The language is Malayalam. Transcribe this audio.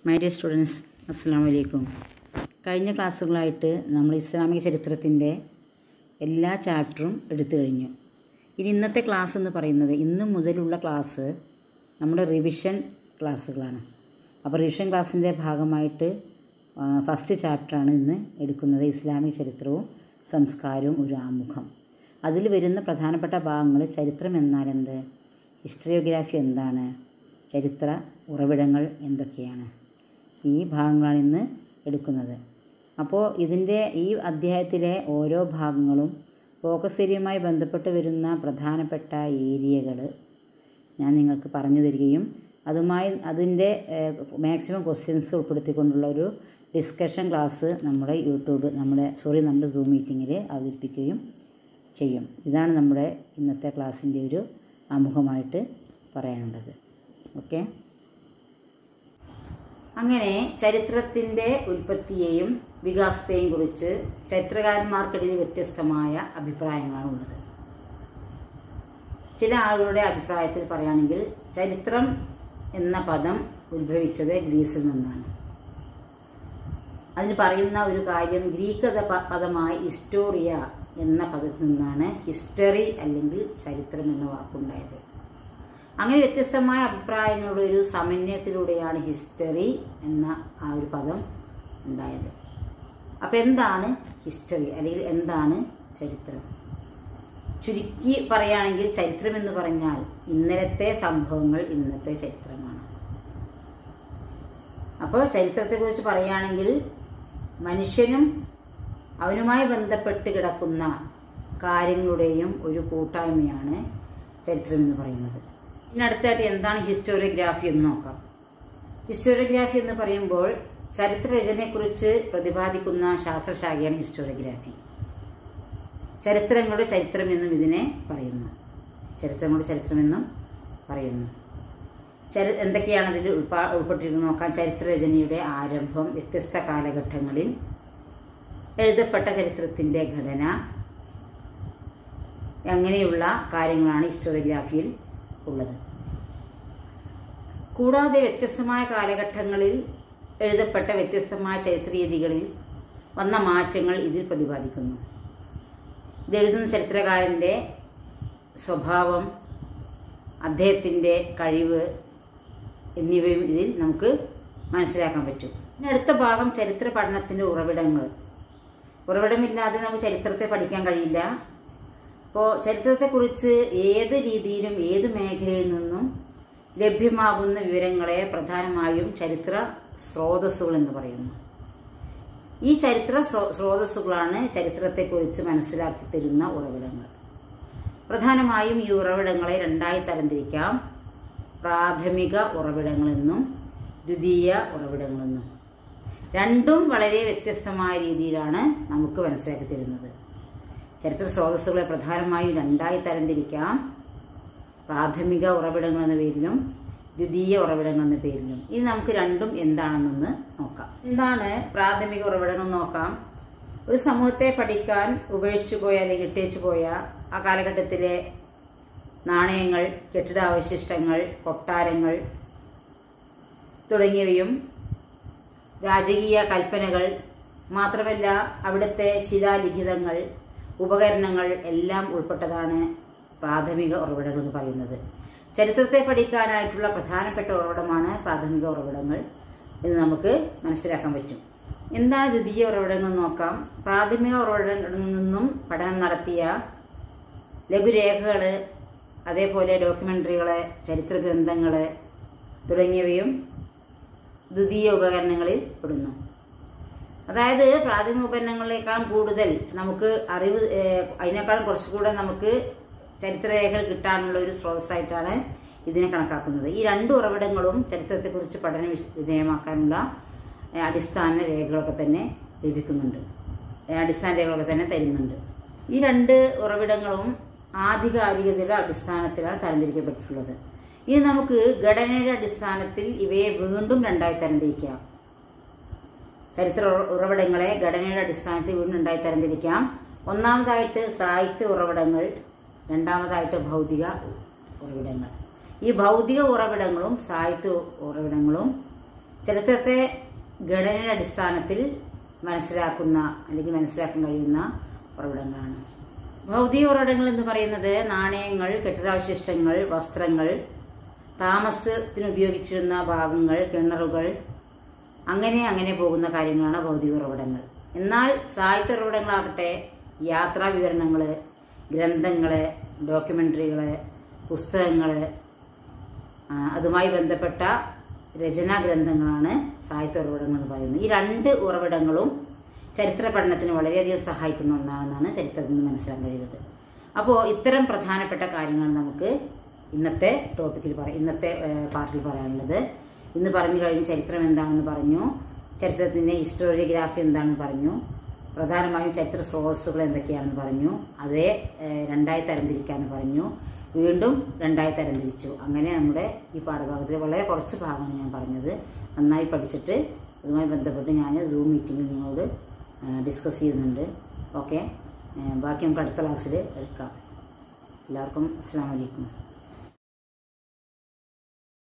മൈ ഡിയർ സ്റ്റുഡൻസ് അസ്സാം വലൈക്കും കഴിഞ്ഞ ക്ലാസ്സുകളായിട്ട് നമ്മൾ ഇസ്ലാമിക ചരിത്രത്തിൻ്റെ എല്ലാ ചാപ്റ്ററും എടുത്തു കഴിഞ്ഞു ഇനി ഇന്നത്തെ ക്ലാസ് എന്ന് പറയുന്നത് ഇന്ന് മുതലുള്ള ക്ലാസ് നമ്മുടെ റിവിഷൻ ക്ലാസ്സുകളാണ് അപ്പോൾ റിവിഷൻ ക്ലാസ്സിൻ്റെ ഭാഗമായിട്ട് ഫസ്റ്റ് ചാപ്റ്ററാണ് ഇന്ന് എടുക്കുന്നത് ഇസ്ലാമിക ചരിത്രവും സംസ്കാരവും ഒരു ആമുഖം അതിൽ വരുന്ന പ്രധാനപ്പെട്ട ഭാഗങ്ങൾ ചരിത്രം എന്നാൽ എന്ത് ഹിസ്റ്ററിയോഗ്രാഫി എന്താണ് ചരിത്ര ഉറവിടങ്ങൾ എന്തൊക്കെയാണ് ഈ ഭാഗങ്ങളാണ് ഇന്ന് എടുക്കുന്നത് അപ്പോൾ ഇതിൻ്റെ ഈ അധ്യായത്തിലെ ഓരോ ഭാഗങ്ങളും ഫോക്കസ് ഏരിയയുമായി ബന്ധപ്പെട്ട് വരുന്ന പ്രധാനപ്പെട്ട ഏരിയകൾ ഞാൻ നിങ്ങൾക്ക് പറഞ്ഞു തരികയും അതുമായി അതിൻ്റെ മാക്സിമം ക്വസ്റ്റ്യൻസ് ഉൾപ്പെടുത്തിക്കൊണ്ടുള്ള ഒരു ഡിസ്കഷൻ ക്ലാസ് നമ്മുടെ യൂട്യൂബ് നമ്മുടെ സോറി നമ്മുടെ സൂം മീറ്റിങ്ങിൽ അവതരിപ്പിക്കുകയും ചെയ്യും ഇതാണ് നമ്മുടെ ഇന്നത്തെ ക്ലാസ്സിൻ്റെ ഒരു ആമുഖമായിട്ട് പറയാനുള്ളത് ഓക്കെ അങ്ങനെ ചരിത്രത്തിൻ്റെ ഉൽപ്പത്തിയെയും വികാസത്തെയും കുറിച്ച് ചരിത്രകാരന്മാർക്കിടയിൽ വ്യത്യസ്തമായ അഭിപ്രായങ്ങളാണ് ഉള്ളത് ചില ആളുകളുടെ അഭിപ്രായത്തിൽ പറയുകയാണെങ്കിൽ ചരിത്രം എന്ന പദം ഉത്ഭവിച്ചത് ഗ്രീസിൽ നിന്നാണ് അതിന് പറയുന്ന ഒരു കാര്യം ഗ്രീക്ക് പദമായ ഹിസ്റ്റോറിയ എന്ന പദത്തിൽ നിന്നാണ് ഹിസ്റ്ററി അല്ലെങ്കിൽ ചരിത്രം എന്ന വാക്കുണ്ടായത് അങ്ങനെ വ്യത്യസ്തമായ അഭിപ്രായങ്ങളുടെ ഒരു സമന്വയത്തിലൂടെയാണ് ഹിസ്റ്ററി എന്ന ആ ഒരു പദം ഉണ്ടായത് അപ്പം എന്താണ് ഹിസ്റ്ററി അല്ലെങ്കിൽ എന്താണ് ചരിത്രം ചുരുക്കി പറയുകയാണെങ്കിൽ ചരിത്രം എന്ന് പറഞ്ഞാൽ ഇന്നലത്തെ സംഭവങ്ങൾ ഇന്നത്തെ ചരിത്രമാണ് അപ്പോൾ ചരിത്രത്തെക്കുറിച്ച് പറയുകയാണെങ്കിൽ മനുഷ്യനും അവനുമായി ബന്ധപ്പെട്ട് കിടക്കുന്ന കാര്യങ്ങളുടെയും ഒരു കൂട്ടായ്മയാണ് ചരിത്രം എന്ന് പറയുന്നത് ഇനി അടുത്തായിട്ട് എന്താണ് ഹിസ്റ്റോറിയോഗ്രാഫി എന്ന് നോക്കാം ഹിസ്റ്റോറിയോഗ്രാഫി എന്ന് പറയുമ്പോൾ ചരിത്രരചനയെക്കുറിച്ച് പ്രതിപാദിക്കുന്ന ശാസ്ത്രശാഖയാണ് ഹിസ്റ്റോറിയോഗ്രാഫി ചരിത്രങ്ങളുടെ ചരിത്രം എന്നും ഇതിനെ പറയുന്നു ചരിത്രങ്ങളുടെ ചരിത്രമെന്നും പറയുന്നു ചരി എന്തൊക്കെയാണ് അതിൽ ഉൾപ്പാ ഉൾപ്പെട്ടിരിക്കുന്നത് നോക്കാം ചരിത്രരചനയുടെ ആരംഭം വ്യത്യസ്ത കാലഘട്ടങ്ങളിൽ എഴുതപ്പെട്ട ചരിത്രത്തിൻ്റെ ഘടന അങ്ങനെയുള്ള കാര്യങ്ങളാണ് ഹിസ്റ്റോറിയോഗ്രാഫിയിൽ ഉള്ളത് കൂടാതെ വ്യത്യസ്തമായ കാലഘട്ടങ്ങളിൽ എഴുതപ്പെട്ട വ്യത്യസ്തമായ ചരിത്രരീതികളിൽ വന്ന മാറ്റങ്ങൾ ഇതിൽ പ്രതിപാദിക്കുന്നു ഇത് എഴുതുന്ന ചരിത്രകാരൻ്റെ സ്വഭാവം അദ്ദേഹത്തിൻ്റെ കഴിവ് എന്നിവയും ഇതിൽ നമുക്ക് മനസ്സിലാക്കാൻ പറ്റും ഇനി അടുത്ത ഭാഗം ചരിത്ര പഠനത്തിൻ്റെ ഉറവിടങ്ങൾ ഉറവിടമില്ലാതെ നമുക്ക് ചരിത്രത്തെ പഠിക്കാൻ കഴിയില്ല അപ്പോൾ ചരിത്രത്തെക്കുറിച്ച് ഏത് രീതിയിലും ഏത് മേഖലയിൽ നിന്നും ലഭ്യമാകുന്ന വിവരങ്ങളെ പ്രധാനമായും ചരിത്ര സ്രോതസ്സുകൾ എന്ന് പറയുന്നു ഈ ചരിത്ര സ്രോതസ്സുകളാണ് ചരിത്രത്തെക്കുറിച്ച് മനസ്സിലാക്കി തരുന്ന ഉറവിടങ്ങൾ പ്രധാനമായും ഈ ഉറവിടങ്ങളെ രണ്ടായി തരംതിരിക്കാം പ്രാഥമിക ഉറവിടങ്ങളെന്നും ദ്വിതീയ ഉറവിടങ്ങളെന്നും രണ്ടും വളരെ വ്യത്യസ്തമായ രീതിയിലാണ് നമുക്ക് മനസ്സിലാക്കി തരുന്നത് ചരിത്ര സ്രോതസ്സുകളെ പ്രധാനമായും രണ്ടായി തരംതിരിക്കാം പ്രാഥമിക ഉറവിടങ്ങൾ എന്ന പേരിലും ദ്വിതീയ ഉറവിടങ്ങൾ എന്ന പേരിലും ഇനി നമുക്ക് രണ്ടും എന്താണെന്നൊന്ന് നോക്കാം എന്താണ് പ്രാഥമിക ഉറവിടങ്ങൾ നോക്കാം ഒരു സമൂഹത്തെ പഠിക്കാൻ ഉപേക്ഷിച്ചു പോയ അല്ലെങ്കിൽ ഇട്ടേച്ചു പോയ ആ കാലഘട്ടത്തിലെ നാണയങ്ങൾ കെട്ടിടാവശിഷ്ടങ്ങൾ കൊട്ടാരങ്ങൾ തുടങ്ങിയവയും രാജകീയ കൽപ്പനകൾ മാത്രമല്ല അവിടുത്തെ ശിലാലിഖിതങ്ങൾ ഉപകരണങ്ങൾ എല്ലാം ഉൾപ്പെട്ടതാണ് പ്രാഥമിക ഉറവിടങ്ങൾ എന്ന് പറയുന്നത് ചരിത്രത്തെ പഠിക്കാനായിട്ടുള്ള പ്രധാനപ്പെട്ട ഉറവിടമാണ് പ്രാഥമിക ഉറവിടങ്ങൾ എന്ന് നമുക്ക് മനസ്സിലാക്കാൻ പറ്റും എന്താണ് ദ്വിതീയ ഉറവിടങ്ങൾ നോക്കാം പ്രാഥമിക ഉറവിടങ്ങളിൽ നിന്നും പഠനം നടത്തിയ ലഘുരേഖകൾ അതേപോലെ ഡോക്യുമെൻ്ററികൾ ചരിത്ര ഗ്രന്ഥങ്ങൾ തുടങ്ങിയവയും ദ്വിതീയ ഉപകരണങ്ങളിൽ പെടുന്നു അതായത് പ്രാഥമിക ഉപകരണങ്ങളെക്കാളും കൂടുതൽ നമുക്ക് അറിവ് അതിനേക്കാളും കുറച്ചുകൂടെ നമുക്ക് ചരിത്രരേഖകൾ കിട്ടാനുള്ള ഒരു സ്രോതസ്സായിട്ടാണ് ഇതിനെ കണക്കാക്കുന്നത് ഈ രണ്ട് ഉറവിടങ്ങളും ചരിത്രത്തെക്കുറിച്ച് പഠന വിധേയമാക്കാനുള്ള അടിസ്ഥാന രേഖകളൊക്കെ തന്നെ ലഭിക്കുന്നുണ്ട് അടിസ്ഥാന രേഖകളൊക്കെ തന്നെ തരുന്നുണ്ട് ഈ രണ്ട് ഉറവിടങ്ങളും ആധികാരികതയുടെ അടിസ്ഥാനത്തിലാണ് തരംതിരിക്കപ്പെട്ടിട്ടുള്ളത് ഇനി നമുക്ക് ഘടനയുടെ അടിസ്ഥാനത്തിൽ ഇവയെ വീണ്ടും രണ്ടായി തരംതിരിക്കാം ചരിത്ര ഉറവിടങ്ങളെ ഘടനയുടെ അടിസ്ഥാനത്തിൽ വീണ്ടും രണ്ടായി തരംതിരിക്കാം ഒന്നാമതായിട്ട് സാഹിത്യ ഉറവിടങ്ങൾ രണ്ടാമതായിട്ട് ഭൗതിക ഉറവിടങ്ങൾ ഈ ഭൗതിക ഉറവിടങ്ങളും സാഹിത്യ ഉറവിടങ്ങളും ചരിത്രത്തെ ഘടനയുടെ അടിസ്ഥാനത്തിൽ മനസ്സിലാക്കുന്ന അല്ലെങ്കിൽ മനസ്സിലാക്കാൻ കഴിയുന്ന ഉറവിടങ്ങളാണ് ഭൗതിക ഉറവിടങ്ങൾ എന്ന് പറയുന്നത് നാണയങ്ങൾ കെട്ടിടാവശിഷ്ടങ്ങൾ വസ്ത്രങ്ങൾ താമസത്തിന് ഉപയോഗിച്ചിരുന്ന ഭാഗങ്ങൾ കിണറുകൾ അങ്ങനെ അങ്ങനെ പോകുന്ന കാര്യങ്ങളാണ് ഭൗതിക ഉറവിടങ്ങൾ എന്നാൽ സാഹിത്യ ഉറവിടങ്ങളാകട്ടെ യാത്രാ വിവരണങ്ങൾ ഗ്രന്ഥങ്ങൾ ഡോക്യുമെൻ്ററികൾ പുസ്തകങ്ങൾ അതുമായി ബന്ധപ്പെട്ട രചനാ ഗ്രന്ഥങ്ങളാണ് സാഹിത്യ ഉറവിടങ്ങൾ എന്ന് പറയുന്നത് ഈ രണ്ട് ഉറവിടങ്ങളും ചരിത്ര പഠനത്തിന് വളരെയധികം സഹായിക്കുന്ന ഒന്നാണെന്നാണ് ചരിത്രത്തിൽ നിന്ന് മനസ്സിലാക്കാൻ കഴിയുന്നത് അപ്പോൾ ഇത്തരം പ്രധാനപ്പെട്ട കാര്യങ്ങൾ നമുക്ക് ഇന്നത്തെ ടോപ്പിക്കിൽ പറ ഇന്നത്തെ ഏഹ്, പാർട്ടിൽ പറയാനുള്ളത് ഇന്ന് പറഞ്ഞു കഴിഞ്ഞ് ചരിത്രം എന്താണെന്ന് പറഞ്ഞു ചരിത്രത്തിൻ്റെ ഹിസ്റ്റോറിയോഗ്രാഫി എന്താണെന്ന് പറഞ്ഞു പ്രധാനമായും ചരിത്ര സ്രോതസ്സുകൾ എന്തൊക്കെയാണെന്ന് പറഞ്ഞു അതേ ഏഹ്, രണ്ടായി തരംതിരിക്കാമെന്ന് പറഞ്ഞു വീണ്ടും രണ്ടായി തരംതിരിച്ചു അങ്ങനെ നമ്മുടെ ഈ പാഠഭാഗത്തിൽ വളരെ കുറച്ച് ഭാഗമാണ് ഞാൻ പറഞ്ഞത് നന്നായി പഠിച്ചിട്ട് അതുമായി ബന്ധപ്പെട്ട് ഞാൻ സൂം മീറ്റിംഗിൽ നിങ്ങളോട് ഡിസ്കസ് ചെയ്യുന്നുണ്ട് ഓക്കെ ബാക്കി നമുക്ക് അടുത്ത ക്ലാസ്സിൽ എടുക്കാം എല്ലാവർക്കും അസ്സാം വലൈക്കും